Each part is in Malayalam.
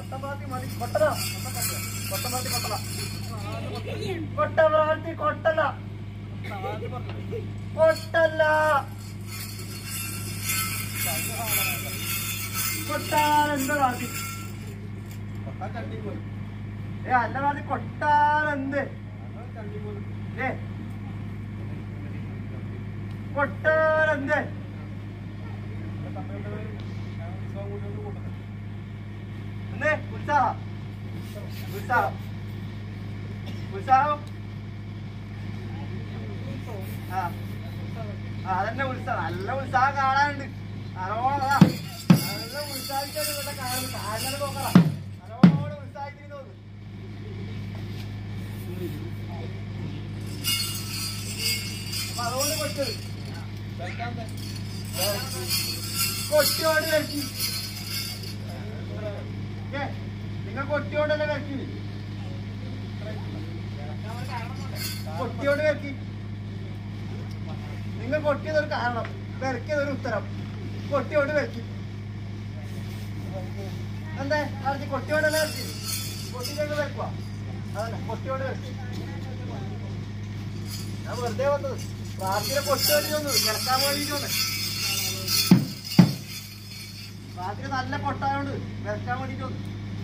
കൊട്ടപ്പാത്തി മതി കൊട്ടല കൊട്ടപ്പാത്തി കൊട്ടല കൊട്ടപാത്തി കൊട്ടല കൊട്ടല്ല കൊട്ടാൻ എന്താ കാട്ടി ഏ അല്ല കാട്ടി കൊട്ടാൻ എന്ത് ഏ കൊട്ടാൻ എന്ത് എന്തേ ഉത്സാഹം ഉത്സാഹം ഉത്സാഹം ആ ആ, അതന്നെ ഉത്സാഹം നല്ല ഉത്സാഹം കാണാനുണ്ട് നല്ലോണം അതാ നല്ല ഉത്സാഹിച്ചാണ് ഇവിടെ കാണുന്നത് കാലിനെ നോക്കറ നല്ലോണം ഉത്സാഹിച്ചിട്ട് തോന്നുന്നു അപ്പൊ അതുകൊണ്ട് കൊച്ചത് കൊട്ടിയോട് കളിച്ചു ഏ നിങ്ങൾ കൊട്ടിയോടല്ലേ കളിച്ചു കൊട്ടിയോട് കളിച്ചു നിങ്ങൾ കൊട്ടിയതൊരു കാരണം വിറക്കിയതൊരു ഉത്തരം കൊട്ടിയോട് വെക്കി എന്തേ അറിഞ്ഞ് കൊട്ടിയോടല്ലേ വെക്കി കൊട്ടിയിലേക്ക് വെക്കുക അതന്നെ കൊട്ടിയോട് വെക്കി ഞാൻ വെറുതെ വന്നത് പ്രാർത്ഥന കൊട്ടി വേണ്ടി വന്നത് കിടക്കാൻ വേണ്ടിയിട്ട് വന്നത് പ്രാർത്ഥന നല്ല കൊട്ടായോണ്ട് വിറക്കാൻ വേണ്ടിയിട്ട് വന്നു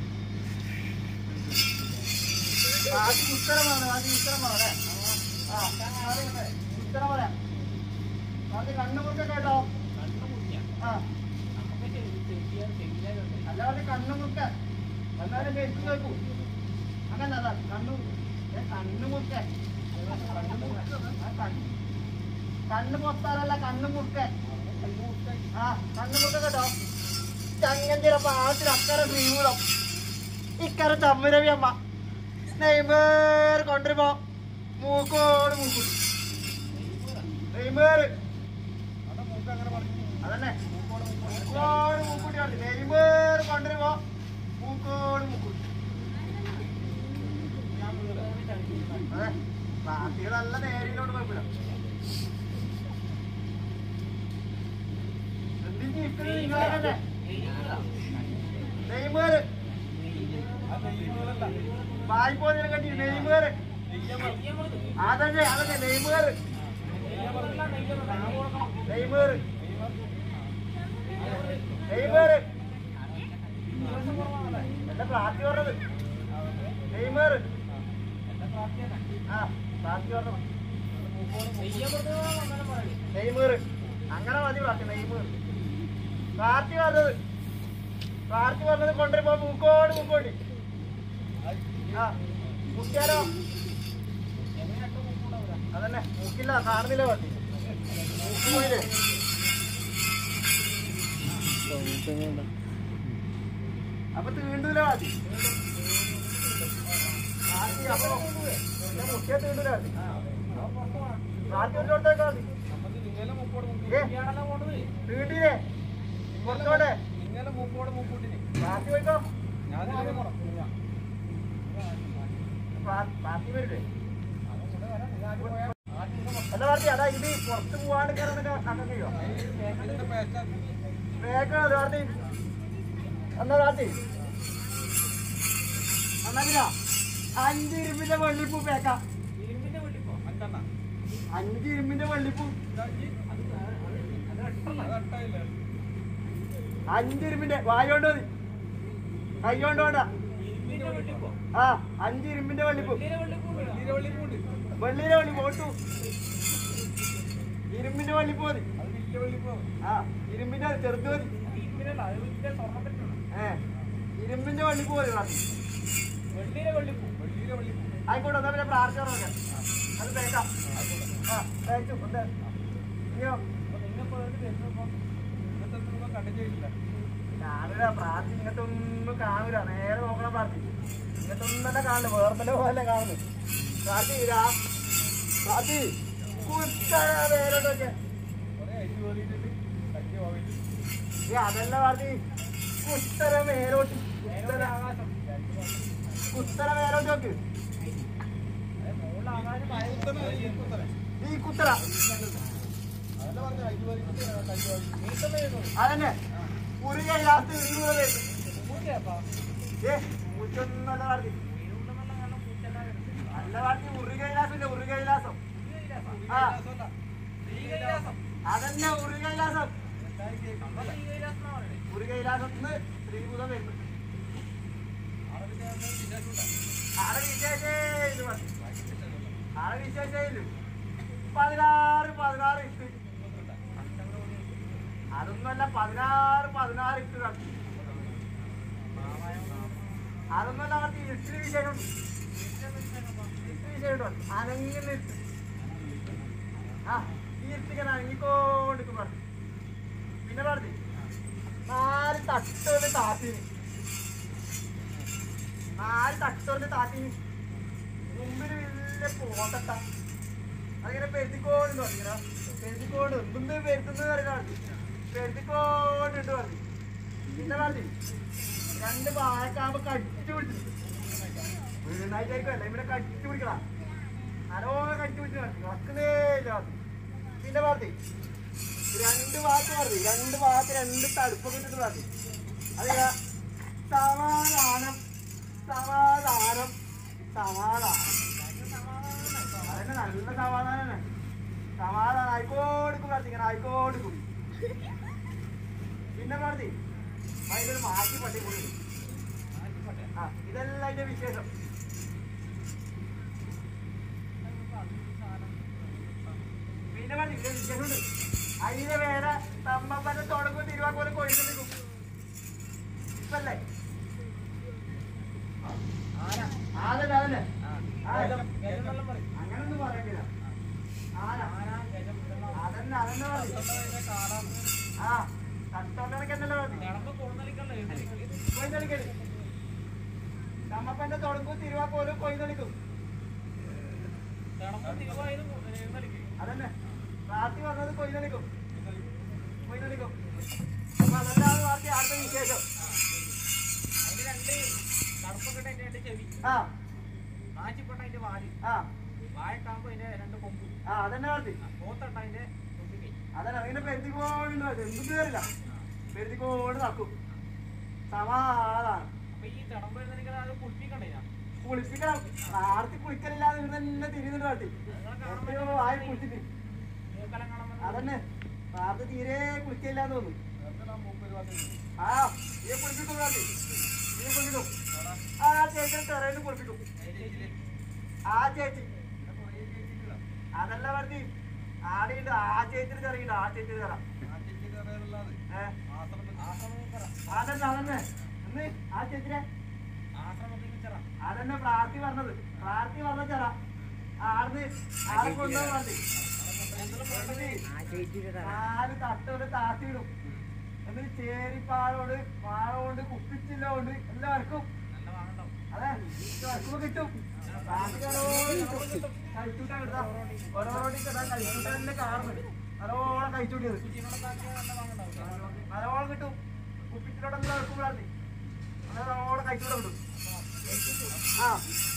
ആദ്യം ഉത്തരമാണ് ആദ്യം ഉത്തരമാണ് അല്ലേ ആ അതെ, ഉത്തരം പറയാം ആദ്യം കണ്ണുമുറുക്ക കേട്ടോ ആ അല്ലാതെ കണ്ണുമുറുക്ക എന്നാലും കേട്ടു കേൾക്കൂ അങ്ങനെ അതാ കണ്ണു ഏ, കണ്ണുമുറുക്ക ആ, കണ്ണ്. കണ്ണ് പൊത്താലല്ല കണ്ണുമുറുക്ക ആ കണ്ണുമുറുക്ക കേട്ടോ ചങ്ങഞ്ചിര പാട്ടിൽ അക്കര ശ്രീമൂലം ഇക്കര തമ്മിരവി അമ്മ നെയ്മേർ കൊണ്ടുവരുമ്പോ മൂക്കോട് മൂക്കും നെയ്മേർ അതന്നെ മൂക്കോട് മൂക്കൂട്ടി കളി നെയ്മേർ കൊണ്ടുവരുമ്പോ മൂക്കോട് മൂക്കൂട്ടി അതെ പാർട്ടികൾ നല്ല നേരിലോട്ട് കുഴപ്പമില്ല എന്തിന് ഇരിക്കുന്നത് നിങ്ങളല്ലേ നെയ്മേർ വായ്പോതിനെ കണ്ടി നെയ്മേർ അതന്നെ അതന്നെ നെയ്മേർ നെയ്മേർ നെയ്മേർ എന്റെ പ്രാർത്ഥി പറഞ്ഞത് നെയ്മേർ ആ പ്രാർത്ഥി പറഞ്ഞത് നെയ്മേർ അങ്ങനെ മതി പ്രാർത്ഥി നെയ്മേർ പ്രാർത്ഥി പറഞ്ഞത് പ്രാർത്ഥി പറഞ്ഞത് കൊണ്ടുവരുമ്പോ മൂക്കോട് മൂക്കോടി ആ മുക്കിയാലോ അതന്നെ മൂക്കില്ല കാണുന്നില്ല പാട്ടി മൂക്ക് പോയില്ലേ അപ്പൊ തീണ്ടൂല പാട്ടി പാട്ടി അപ്പൊ എന്റെ മുക്കിയ തീണ്ടൂല പാട്ടി പാട്ടി ഒരിടത്തേക്കാ മതി ഏ, തീണ്ടിയില്ലേ പുറത്തോടെ പാട്ടി പോയിക്കോ പാ- പാർട്ടി വരില്ലേ അല്ല പാർട്ടി അതാ ഇത് പുറത്ത് പോവാണ്ട് കയറുന്നൊക്കെ അങ്ങനെ ചെയ്യോ വേഗം അത് പാർട്ടി എന്നാ പാർട്ടി എന്നാ അഞ്ച് ഇരുമ്പിന്റെ വെള്ളിപ്പൂ പേക്കാം അഞ്ച് ഇരുമ്പിന്റെ വെള്ളിപ്പൂ അഞ്ച് ഇരുമ്പിന്റെ വായോണ്ട് മതി കൈകൊണ്ട് വേണ്ട ആ അഞ്ച് ഇരുമ്പിന്റെ വെള്ളിപ്പൂ വെള്ളിയിലെ വള്ളി പോട്ടു ഇരുമ്പിന്റെ വള്ളിപ്പൂ മതി ആ ഇരുമ്പിന്റെ അത് ചെറുത് മതി ഏ ഇരുമ്പിന്റെ വള്ളിപ്പൂ മതി പ്രാർത്ഥി ആയിക്കോട്ടെ എന്നാ പിന്നെ പ്രാർത്ഥന നോക്കാം അത് തേക്കാം ആ തേച്ചു ഉണ്ട് ഇനിയോ കാണില്ല പ്രാർത്ഥി ഇങ്ങനത്തെ ഒന്നും കാണൂല നേരെ നോക്കണം പ്രാർത്ഥി ഇങ്ങനത്തെ ഒന്നും തന്നെ കാണില്ല വേറെ പോലെ കാണുന്നു പ്രാർത്ഥി ഇതാ പ്രാർത്ഥി കുത്തര പേരോട്ടൊക്കെ ഈ അതല്ല പ്രാർത്ഥി കുത്തര മേലോട്ട് കുത്തര കുത്തര മേലോട്ട് നോക്ക് ഈ കുത്തര അതന്നെ ഒരു കൈലാത്ത് ഇരുന്നൂറ് ഏ പൂച്ചൊന്നല്ല പാർട്ടി നല്ല പാർട്ടി ഉറി കൈലാസം ഉറി കൈലാസം ആ അതന്നെ ഉറി കൈലാസം ഉറി കൈലാസത്തിന് ശ്രീഭൂതം വരുന്നു ആടെ വിശേഷം ആടെ വിശേഷം പതിനാറ് പതിനാറ് ഇട്ട് അതൊന്നുമല്ല പതിനാറ് പതിനാറ് ഇട്ട് കണ്ടു അതൊന്നുമല്ല അവർക്ക് ഇട്ടിന് വിശേഷം ഇട്ട് വിശേഷം അനങ്ങിന്ന് ഇട്ട് ആ ഈ ഇട്ടിങ്ങനെ അനങ്ങിക്കോണ്ടിരിക്കും പറഞ്ഞു പിന്നെ പറഞ്ഞു നാല് തട്ടോണ്ട് താത്തിന് നാല് തട്ടോണ്ട് താത്തിന് മുമ്പില് വലിയ പോത്തട്ട അങ്ങനെ പെരുത്തിക്കോണ്ട് പറഞ്ഞു പെരുത്തിക്കോണ്ട് എന്തുമ്പേ പെരുത്തുന്നത് പറയുന്നത് പെരുത്തിക്കോണ്ട് ഇട്ട് പറഞ്ഞു പിന്നെ പറഞ്ഞു രണ്ട് വാഴക്കാമ്പ് കടിച്ചു പിടിച്ചു വീടുണ്ടായിട്ടായിരിക്കും ഇവിടെ കടിച്ചു പിടിക്കണം നല്ലോണം കടിച്ചു പിടിച്ചു നടക്കുന്നേ ഇല്ല പറഞ്ഞു. പിന്നെ പറഞ്ഞു രണ്ട് ഭാഗത്ത് പറഞ്ഞു രണ്ട് ഭാഗത്ത് രണ്ട് തടുപ്പൊക്കെ ഇട്ടിട്ട് പറഞ്ഞു അത് സമാധാനം സമാധാനം സമാധാനം അതന്നെ നല്ല സമാധാനം തന്നെ സമാധാനം ആയിക്കോടുക്കും പ്രാർത്ഥിക്കണം ആയിക്കോടുക്കും പിന്നെ പ്രാർത്ഥി അതിലൊരു മാറ്റി പട്ടി കൂടി ആ ഇതെല്ലാം അതിന്റെ വിശേഷം പിന്നെ പറഞ്ഞു ഇതിന്റെ വിശേഷമുണ്ട് അതിന്റെ വേറെ തമ്പപ്പനെ തുടങ്ങും തിരുവാക്കോലെ കൊഴിഞ്ഞു നിൽക്കും ഇപ്പല്ലേ അതല്ലേ അതല്ലേ അങ്ങനൊന്നും പറയണ്ടില്ല ആന അതന്നെ അതന്നെ പറയും ആ തട്ടോണ്ടനക്കന്നല്ലേ പറഞ്ഞു കൊയ്തളിക്കല് തമ്മപ്പന്റെ തുടങ്ങും തിരുവാക്കോലും കൊയ്തളിക്കും അതന്നെ റാത്തി പറഞ്ഞത് കൊയ്തളിക്കും കൊയ്തളിക്കും അപ്പൊ അതെല്ലാം ബാക്കി അടുത്ത വിശേഷം ആ മാച്ചിപ്പെട്ട അതിന്റെ വാല് ആ വാഴക്കാമ്പ് അതിന്റെ രണ്ട് കൊമ്പ് ആ അതന്നെ പറഞ്ഞു പോത്തട്ട അതിന്റെ തുമ്പിക്കൈ അതല്ല അങ്ങനെ പെരുത്തിക്കോണ്ട് എന്തും കയറില്ല പെരുത്തിക്കോണ്ട് നടക്കും സമാധാനം അപ്പൊ ഈ തിടമ്പ് എഴുന്നേൽക്കുന്നത് അത് കുളിപ്പിക്കണ്ടേ ഞാൻ കുളിപ്പിക്കണം ആർത്തി കുളിക്കലില്ലാതെ ഇവിടെ തന്നെ തിരിയുന്നുണ്ട് കാട്ടി എത്രയോ ആയി കുളിച്ചിട്ട് മൂക്കലം കാണാൻ വന്നത് അതന്നെ ആർത്തി തീരെ കുളിക്കില്ലാന്ന് തോന്നുന്നു ആ ഈ കുളിപ്പിക്കും കാട്ടി ഈ കുളിപ്പിക്കും ആ ചേച്ചി തെറയിൽ കുളിപ്പിക്കും ആ ചേച്ചി അതല്ല പറഞ്ഞി ആടെയുണ്ട് ആ ചേച്ചിന് തെറിയുണ്ട് ആ ചേച്ചിന് തെറ ഏഹ് അതന്നെ അതന്നെ എന്ന് ആ ചേച്ചിനെ ആശ്രമത്തിൽ ചെറ അതന്നെ പ്രാർത്ഥി പറഞ്ഞത് പ്രാർത്ഥി പറഞ്ഞ ചെറ ആർന്ന് ആളെ കൊണ്ടുപോകാൻ പറഞ്ഞു നാല് തട്ടോട് താത്തിയിടും എന്നിട്ട് ചേരിപ്പാഴോട് പാഴോണ്ട് കുപ്പിച്ചില്ലോണ്ട് എല്ലാവർക്കും നല്ല വാങ്ങണ്ടാവും അതെ എല്ലാവർക്കും കിട്ടും കഴിച്ചുട്ടാ കിട്ടാ ഓരോരോടി കിട്ടാൻ കഴിച്ചുട്ടാ തന്നെ കാണുന്നത് നല്ലോണം കഴിച്ചുകൂട്ടിയത് കുച്ചിനോടൊക്കെ നല്ല വാങ്ങണ്ടാവും നല്ലോണം കിട്ടും കുപ്പിച്ചിലോടെ എല്ലാവർക്കും പ്രാർത്ഥി നല്ലോണം കഴിച്ചുകൂടെ കിട്ടും ആ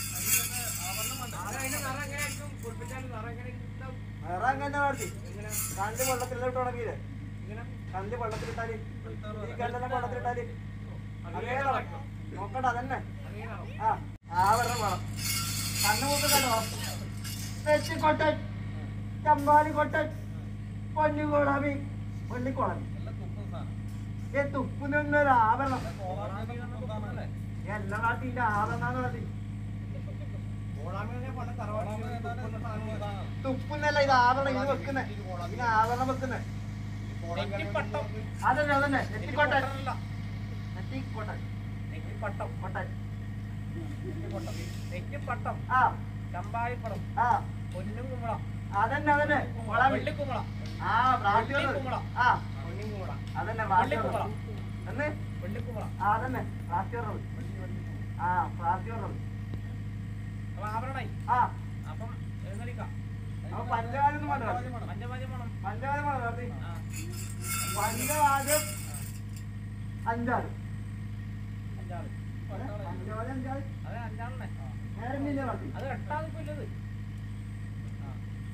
നാളെ അതിന്റെ നിറം എങ്ങനെയായിരിക്കും കുളിപ്പിച്ചാലും നിറം എങ്ങനെ ഉണ്ടാവും വേറെ അങ്ങനെ പ്രാർത്ഥി ഇങ്ങനെ കണ്ട് വെള്ളത്തിലോട്ട് ഉണങ്ങിയില്ലേ ഇങ്ങനെ കണ്ട് വെള്ളത്തിലിട്ടാല് ഈ കണ്ടെല്ലാം വെള്ളത്തിലിട്ടാല് അതേ നടക്കും നോക്കണ്ട അതന്നെ അങ്ങനെ നിറം ആ ആവരണം വേണം കണ്ണു മൂക്ക് കണ്ടോ തെച്ചിക്കൊട്ടൻ ചമ്പാലിക്കൊട്ടൻ പൊന്നുകോളാമി വെള്ളിക്കോളാമി ഏ തുപ്പിനൊന്നൊരു ആവരണം എല്ലാ നാട്ടിന്റെ ആവരണം നടത്തി തുപ്പുന്നല്ല ഇത് ആവരണം ഇത് വെക്കുന്നേ ഇത് ആവരണം വെക്കുന്നേ നെറ്റിപ്പട്ടം അതന്നെ അതന്നെ നെറ്റിക്കോട്ടൻ നെറ്റിക്കൊട്ടനല്ല നെറ്റിക്കോട്ടൻ നെറ്റിപ്പട്ടം കൊട്ടൻ നെറ്റിപ്പട്ടം നെറ്റിപ്പട്ടം ആ ചമ്പാരിപ്പടം ആ പൊന്നും കുമ്പള അതന്നെ അതന്നെ കൊളാമി വെള്ളിക്കുമ്പള ആ പ്രാർത്ഥി വന്നത്. ആ പൊന്നും കുമ്പള അതന്നെ പ്രാർത്ഥി വെള്ളിക്കുമ്പള വന്നത്. എന്ന് വെള്ളിക്കുമ്പള ആ അതന്നെ പ്രാർത്ഥി പറഞ്ഞത് ആ പ്രാർത്ഥി പറഞ്ഞത് അപ്പൊ ആവരണായി ആ അപ്പം എഴുന്നള്ളിക്കാം അപ്പൊ പഞ്ചവാദ്യം വേണ്ട പഞ്ചമാദ്യം വേണം പഞ്ചവാദ്യം വേണം പ്രാർത്ഥി ആ പഞ്ചവാദ്യം അഞ്ചാറ് അഞ്ചാള് പഞ്ചവാദ്യം അഞ്ചാറ് അതെ അഞ്ചാളെ നേരം പിന്നെ പ്രാർത്ഥി അത് എട്ടാളിപ്പോ ഇല്ലത്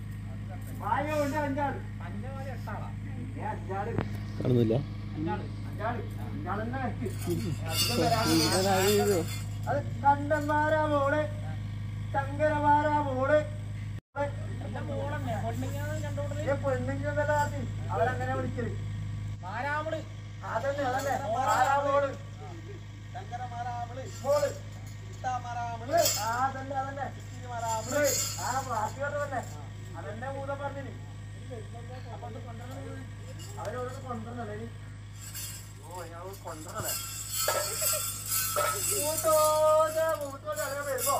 വായ കൊണ്ട് അഞ്ചാറ് പഞ്ചമാതി എട്ടാളാ ഏ അഞ്ചാറ് കാണുന്നില്ല അഞ്ചാള് അഞ്ചാറ് ഇയാള് ഇയാളെന്നെ വെക്ക്. അധികം വരാൻ അത് കണ്ടന്മാരാ മോള് ശങ്കരമാരാ മോള് എന്റെ മോളന്നെ പൊണ്ണിങ്ങനെ കണ്ടോണ്ടത് ഈ പെണ്ണുങ്ങളെ കാത്തി അവരങ്ങനെ വിളിക്കല് മാരാമള് അതന്നെ അതന്നെ ആരാ മോള് മോള് മോള്. ആ അതന്നെ അതന്നെ മോള്. ആ ബാക്കിയോട്ട് തന്നെ അതന്നെ മൂന്ന് പറഞ്ഞിന് അവരോട് കൊണ്ടുവന്നല്ലേ ഇനി? ഓ ഞാൻ കൊണ്ടുവന്നല്ലേ മൂത്തോജ മൂത്തോജ അങ്ങനെ വരുമ്പോ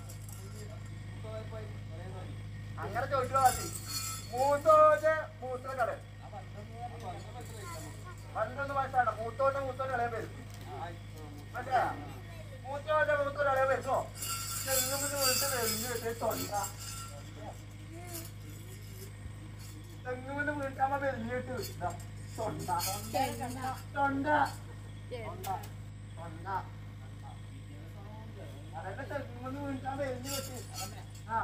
അങ്ങനെ ചോദിച്ചോ മതി മൂത്തോജ മൂത്ര കട പന്ത്രണ്ട് വയസ്സാണ് മൂത്തോജ മൂത്തോജ ഇളയ പേര് മനസ്സിലായോ മൂത്തോജ മൂത്തോജ ഇളയ വരുമ്പോ തെങ്ങുമ്പോൾ വീട്ടിൽ വെളിഞ്ഞ് വെച്ച് തൊണ്ട തെങ്ങുമ്പോൾ വീട്ടാകുമ്പോ വെളിഞ്ഞിട്ട് ഇതാ, തൊണ്ട തൊണ്ട തൊണ്ട അതന്നെ തെങ്ങുമ്പോൾ വീട്ടാകുമ്പോ വെളിഞ്ഞ് വെച്ച് ആ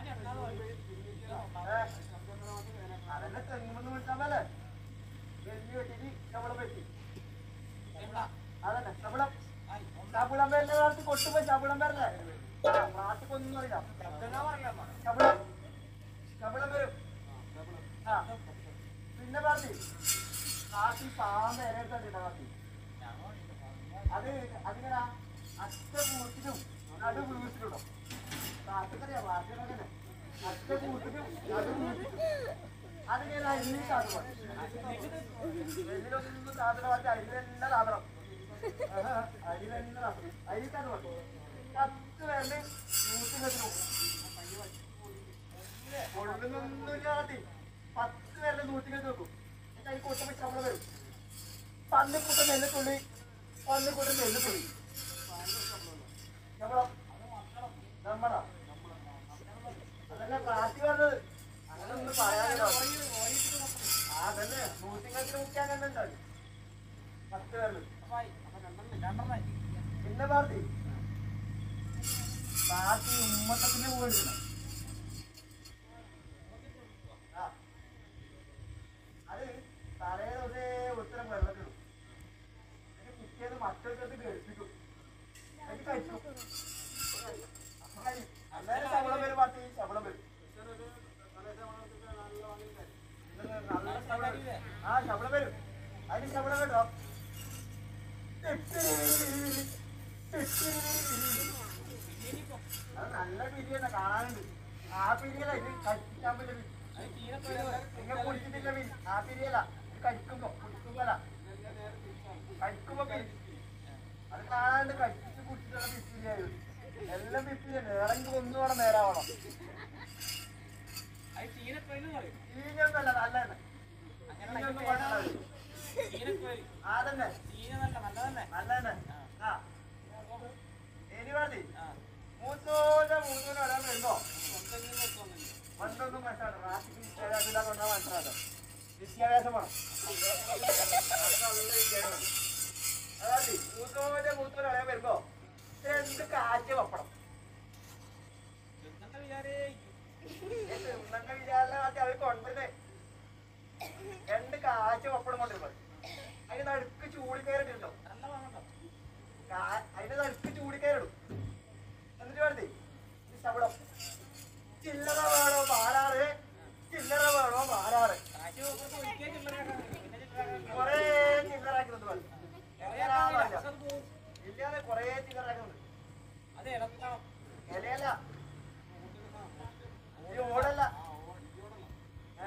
ഏ, അതന്നെ തെങ്ങുമ്പോൾ വീട്ടാകുമ്പോ വെളിഞ്ഞ് വെച്ചിട്ട് ശമ്പളം പറ്റി അതന്നെ ശമ്പളം ശമ്പളം പേരിന്റെ കാലത്ത് കൊട്ടുപോയി ശമ്പളം പേരല്ലേ പ്രാർത്ഥിക്കൊന്നും അറിയില്ല ശമ്പളം ശമ്പളം വരും ആ പിന്നെ പാർട്ടി കാട്ടി പാമ്പ് ഇരട്ടണ്ടില്ല കാട്ടി അത് അതിങ്ങനെ അറ്റ കൂട്ടിനും നടു വീട്ടിലുണ്ടോ കാട്ടുകറിയാ വാർത്തകളങ്ങനെ അറ്റ കൂട്ടിനും നടു വീട്ടിനും അതിങ്ങനെ അരിഞ്ഞ് സാധനം ഇതിലൊന്നും സാധനം മാറ്റി അരി തന്നെ സാധനം ആഹാ, അരി തന്നെ സാധനം അരി തന്നെ മതി പത്ത് പേരുടെ നൂറ്റി വെച്ചു കൊള്ളുന്നൊന്നും കാട്ടി പത്ത് പേരുടെ നൂറ്റി വെച്ച് നോക്കും കൈ കൊട്ടുമ്പോൾ ശമ്പളം വരും പന്നിക്കുട്ട നെല്ലുത്തുള്ളി പന്നിക്കുട്ട നെല്ലുത്തുള്ളി ശമ്പളം നമ്മളാ അതല്ല പ്രാർത്ഥി പറഞ്ഞത് അങ്ങനെ ഒന്നും പറയാനില്ല അതന്നെ നൂറ്റിക്കണക്കിന് മുഖ്യാൻ കണ്ടുണ്ടാവും പത്ത് പേരില് പിന്നെ പാർട്ടി പാർട്ടി ഉമ്മത്തത്തിന് പോയിട്ടില്ല ആ. അത് തലേ ദിവസേ ഉത്തരം വെള്ളത്തിടും എന്നിട്ട് പിറ്റേന്ന് മറ്റൊരുത്തത്ത് കേൾപ്പിക്കും എന്നിട്ട് കഴിക്കും അപ്പൊ കഴി- അന്നേരം ശമ്പളം വരും പാർട്ടി ശമ്പളം വരും നല്ല ശമ്പളം വരും. ആ ശമ്പളം വരും അതിന് ശമ്പളം കേട്ടോ അത് നല്ല പിരിയാണ് കാണാനുണ്ട് ആ പിരിയല്ല ഇത് കഴിക്കാൻ പറ്റില്ല നിങ്ങൾ കുടിച്ചിട്ടില്ല മീൻ ആ പിരിയല്ല ഇത് കഴിക്കുമ്പോ കുടിക്കുമ്പോല കഴിക്കുമ്പോ പിരി. അത് കാണാണ്ട് കഴിച്ചിട്ട് കുടിച്ചിട്ടുള്ള പിപ്പിരിയായത് എല്ലാം പിപ്പിരിയാണ് ഇറങ്ങി ഒന്നും കൂടെ നേരാവണം ചീഞ്ഞൊന്നല്ല നല്ല തന്നെ ചീഞ്ഞൊന്നും പാടില്ല അതന്നെ നല്ല തന്നെ ആ ഇനി മതി മൂത്തോന്റെ മൂത്തോനെ വരാൻ വരുമ്പോ പണ്ടൊന്നും മനസ്സിലാണ് റാഷിക്ക് വിദ്യാഭ്യാസമില്ല കൊണ്ടാ മനസ്സിലാട്ടോ വിദ്യാഭ്യാസം വേണം അത് നല്ല വിദ്യാഭ്യാസം അതായത് മൂത്തോന്റെ മൂത്തോനെ വരാൻ വരുമ്പോ രണ്ട് കാറ്റ് വപ്പണം തിന്നണ്ട വിചാരണ മാറ്റി അവർ കൊണ്ടുവരുന്നേ രണ്ട് കാറ്റ് വപ്പണം കൊണ്ടുവരുമ്പോ അതിന് നടുക്ക് ചൂടി കയറിട്ടുണ്ടോ അതിന്റെ നടുക്ക് ചൂടി കയറിടും എന്നിട്ട് വേണ്ടേ ഈ ശമ്പളം ചില്ലറ വേണോ മാറാറ് ചില്ലറ വേണോ മാറാറ് കൊറേ ചില്ലറാക്കുന്നത് വേണം ഇല്ലാതെ കൊറേ ചില്ലറാക്കുന്നുണ്ട് ഇലയല്ല ഈ ഓടല്ല ഏ?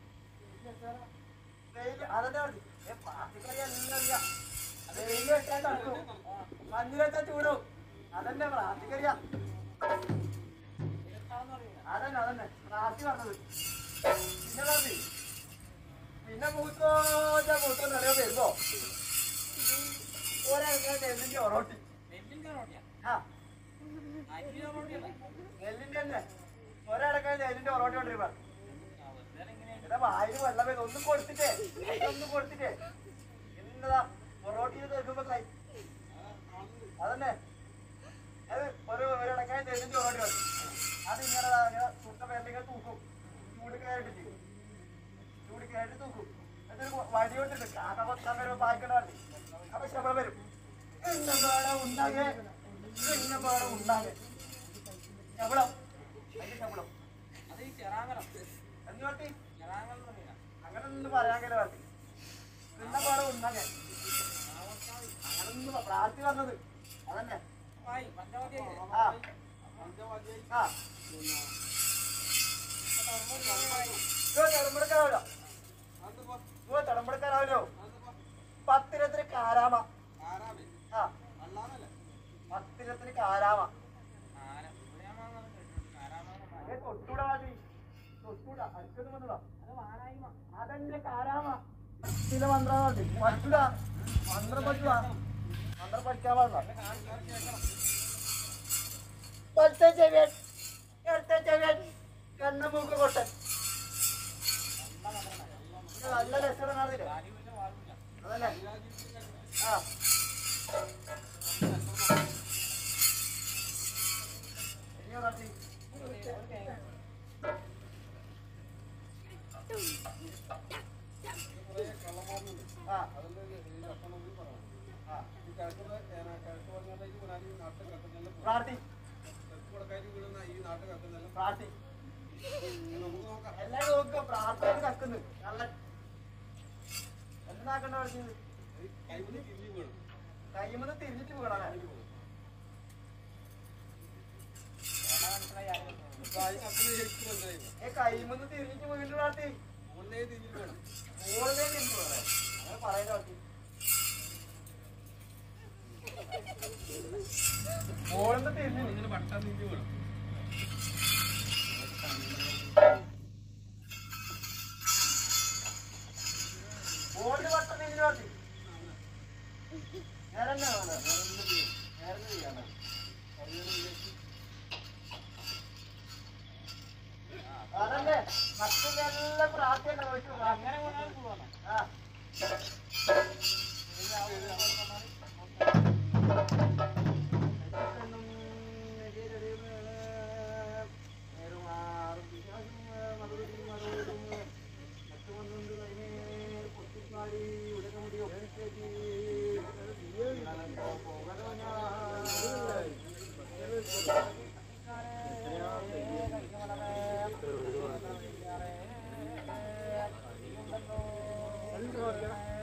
വെയില് അതന്നെ മതി ഏ പാർട്ടിക്കറി എല്ലാം അറിയാം വെയില് വെച്ചാൽ തണുക്കും മഞ്ഞ് വെച്ചാൽ ചൂടും അതന്നെ പ്രാർത്ഥിക്കരിയ അതന്നെ അതന്നെ പ്രാർത്ഥി പറഞ്ഞത് പിന്നെ പ്രാർത്ഥി പിന്നെ മൂത്തോച്ച മൂത്തോ നിറയോ വരുമ്പോ ഒരാൾക്കാർ നെല്ലിന്റെ ഒറോട്ടി ആ നെല്ലിന്റെ തന്നെ ഒരാൾക്കാർ നെല്ലിന്റെ ഒറോട്ടി കൊണ്ടിരുമ്പോ എടാ വായിൽ വെള്ളം വരുന്നു ഒന്നും കൊടുത്തിട്ടേ ഒന്നും കൊടുത്തിട്ടേ എന്നതാ പൊറോട്ടയിൽ തീർക്കുമ്പോ കൈ അതന്നെ അത് ഒരു ഒരിടക്കായ നെല്ലിന്റെ ഓടി വന്നു അത് ഇങ്ങനെ ദാ ഇങ്ങനെ സുട്ട പേരിലേക്ക് തൂക്കും ചൂട് കയറിട്ട് ചൂട് കയറി തൂക്കും എന്നിട്ട് വടി കൊണ്ടിട്ട് കാക്ക പത്താൻ വരുമ്പോ പായിക്കണ വണ്ടി അപ്പൊ ശബളം വരും എന്ന പാടം ഉണ്ടാകെ എന്ന പാടം ഉണ്ടാകെ ശബളം അതിന്റെ ശബളം അത് ഈ ചെറാങ്ങലം എന്നിട്ട് ചെറാങ്ങൽ എന്ന് പറഞ്ഞാ അങ്ങനെ ഒന്നും പറയാൻ കഴിയില്ല പാർട്ടി എന്ന പാടം ഉണ്ടാകെ അങ്ങനെ ഒന്നും പ്രാർത്ഥി പറഞ്ഞത് അതന്നെ ആയി പഞ്ചവാദ്യായി ആ ആ തടമ്പടക്കാരാവല്ലോ തടമ്പടക്കാരാവല്ലോ പത്തിരത്തിന് കാരാമ ആ പത്തിരത്തിന് കാരാമ ആന പുരാമാണെന്ന് കേട്ടിട്ടുണ്ട് കാരാമാണെന്ന് ഏ, തൊട്ടൂടാ വാജി തൊട്ടൂടാ അടുത്തൊന്നും വന്നതാ അത് വാരായ്മ അതെന്റെ കാരാമ ചില മന്ത്രാണ് പഠിച്ചൂടാ മന്ത്രം പഠിച്ചുവാ മന്ത്രം പഠിക്കാൻ പാടില്ല വലത്തെ ചെവിയൻ ഇടത്തെ ചെവിയൻ കണ്ണ് മൂക്ക് കൊട്ടൻ ഇത് നല്ല രസം കാണുന്നില്ല അരിവില്ല വാറില്ല അതല്ലേ ആ ഇനിയോ കാട്ടി ആ ആ പ്രാർത്ഥി പ്രാർത്ഥി എല്ലാരും നോക്കുക പ്രാർത്ഥന കക്കുന്നു നല്ല എന്താക്കണ്ട പഠിച്ചത് കൈമന്ന് തിരിഞ്ഞിട്ട് വീണല്ലേ ഏ കൈമന്ന് തിരിഞ്ഞിട്ട് വീണ്ടും പ്രാർത്ഥി മോളിലേ തിരിഞ്ഞു വീണേ അങ്ങനെ പറയുന്ന പ്രാർത്ഥി മോളിന്ന് തിരിഞ്ഞു മോളില് വട്ടം തിരിഞ്ഞു പ്രാർത്ഥി നേരെ തന്നെ വേണം. നേരെ തന്നെ ചെയ്യാം. അതല്ലേ മറ്റെല്ലാം പ്രാർത്ഥന ചോദിച്ചു അങ്ങനെ പോയാൽ പോവാണ് ആ ുണ്ടല്ലോ